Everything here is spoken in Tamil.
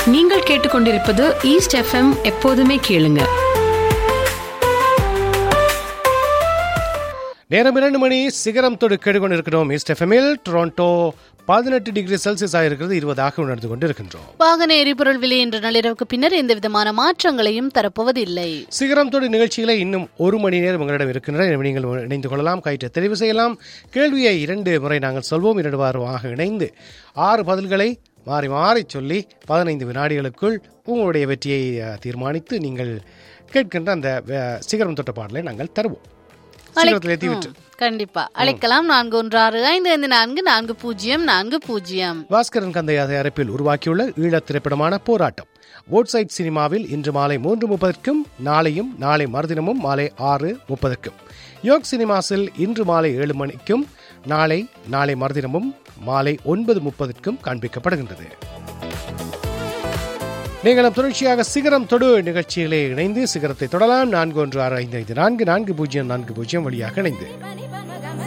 நீங்கள் கேட்டுக்கொண்டிருப்பது ஈஸ்ட் எஃப்எம் எப்போதுமே கேளுங்க நேரம் இரண்டு மணி சிகரம் தொடு கேட்டுக்கொண்டிருக்கிறோம் ஈஸ்ட் எஃப்எம்மில் டொரண்டோ பதினெட்டு டிகிரி செல்சியஸ் ஆயிருக்கிறது இருபதாக உணர்ந்து கொண்டிருக்கின்றோம் வாகன எரிபொருள் விலை இன்று நள்ளிரவுக்கு பின்னர் எந்த விதமான மாற்றங்களையும் தரப்போவதில்லை சிகரம் தொடு நிகழ்ச்சிகளை இன்னும் ஒரு மணி நேரம் உங்களிடம் இருக்கின்றன எனவே நீங்கள் இணைந்து கொள்ளலாம் கயிற்றை தெரிவு செய்யலாம் கேள்வியை இரண்டு முறை நாங்கள் சொல்வோம் இரண்டு வாரமாக இணைந்து ஆறு பதில்களை மாறி மாறி சொல்லி பதினைந்து வினாடிகளுக்குள் உங்களுடைய வெற்றியை அஹ், தீர்மானித்து நீங்கள் கேட்கின்ற அந்த அஹ், சிகரம் தொட்ட பாடலை நாங்கள் தருவோம் சிகரத்தில் ஏற்றி விட்டு கண்டிப்பா அழைக்கலாம் நான்கு ஒன்று ஆறு ஐந்து ஐந்து நான்கு நான்கு பூஜ்ஜியம் நான்கு பூஜ்ஜியம் பாஸ்கரன் கந்தையா தயாரிப்பில் உருவாக்கியுள்ள ஈழத் திரைப்படமான போராட்டம் வோட்சைட் சினிமாவில் இன்று மாலை மூன்று முப்பதற்கும் நாளையும் நாளை மறுதினமும் மாலை ஆறு முப்பதற்கும் யோக் சினிமாஸில் இன்று மாலை ஏழு மணிக்கும் நாளை நாளை மறுதினமும் மாலை ஒன்பது முப்பதற்கும் காண்பிக்கப்படுகின்றது நீங்களும் தொடர்ச்சியாக சிகரம் தொடு நிகழ்ச்சியிலே இணைந்து சிகரத்தை தொடலாம் நான்கு ஒன்று ஆறு ஐந்து ஐந்து நான்கு நான்கு பூஜ்ஜியம் நான்கு பூஜ்ஜியம் வழியாக இணைந்து